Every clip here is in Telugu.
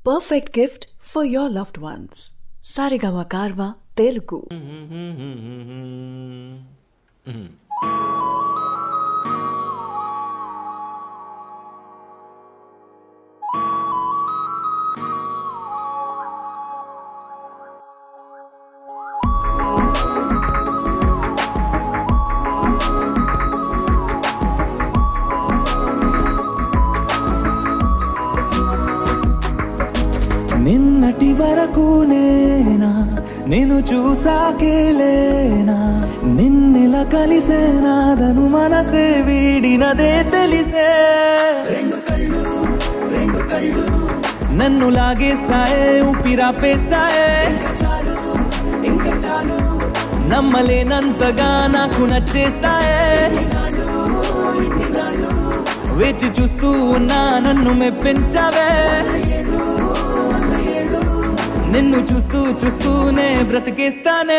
perfect gift for your loved ones. Sarigama Karva Telugu. నిన్నటి వరకు నేనా నేను చూసాకేలేనా నిన్నెలా కలిసేనాదను మనసే వీడినదే తెలిసే రెండు కళ్ళు రెండు కళ్ళు నన్ను లాగేసాయే ఊపిరాపేసాయే చాలు ఇంకా చాలు నమ్మలేనంతగా నాకు నచ్చేసాయే వేచి చూస్తూ ఉన్నా నన్ను మెప్పించావే నిన్ను చూస్తూ చూస్తూనే బ్రతికేస్తానే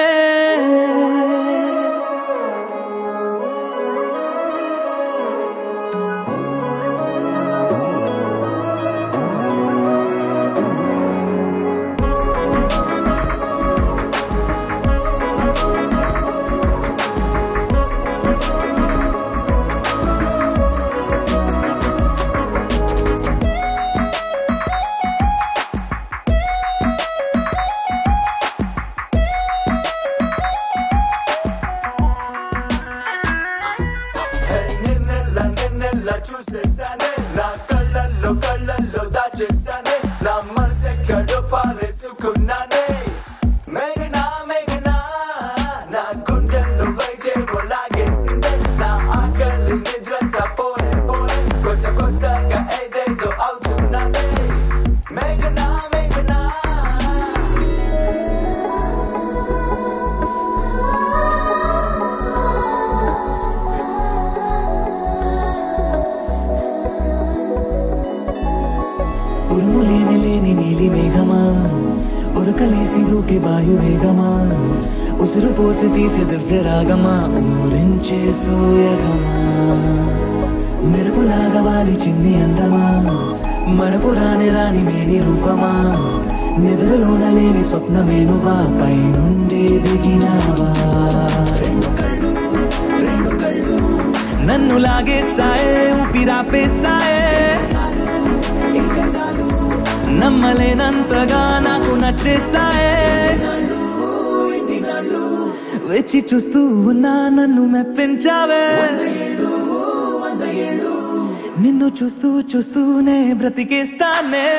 నిన్నెల్ల నిన్నెల్ల చూసేసానే నా కళ్ళల్లో కళ్ళల్లో దాచేసానే నా మనసెక్కడో పారేసుకున్నానే మేఘనా మేఘనా నా గుండెల్లో వైజేమో లాగేసిందే నా ఆకలి నిద్రంతా పోయే పోయే కొత్త కొత్తగా ఏదేదో అవుతున్నదే మేఘనా మేఘనా ఉరుము లేని లేని నీలి మేఘమా ఉరకలేసి దూకే వాయు వేగమా ఉసురు పోసి తీసే దివ్య రాగమా ఊరించే సోయగమా మెరుపులాగా వాలి చిన్ని అందమా మరపు రాని రాని మేని రూపమా నిద్రలోన లేని స్వప్నమేనువా పై నుండి దిగినావా నన్ను లాగేసాయే ఊపిరాపేసాయే నమ్మలేనంతగా నాకు నచ్చేసాయే వచ్చి చూస్తూ ఉన్నా నన్ను మెప్పించావే నిన్ను చూస్తూ చూస్తూనే బ్రతికేస్తానే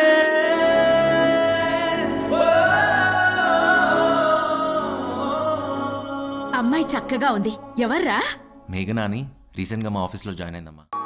అమ్మాయి చక్కగా ఉంది ఎవర్రా మేఘనా అని రీసెంట్గా మా ఆఫీస్లో జాయిన్ అయిందమ్మా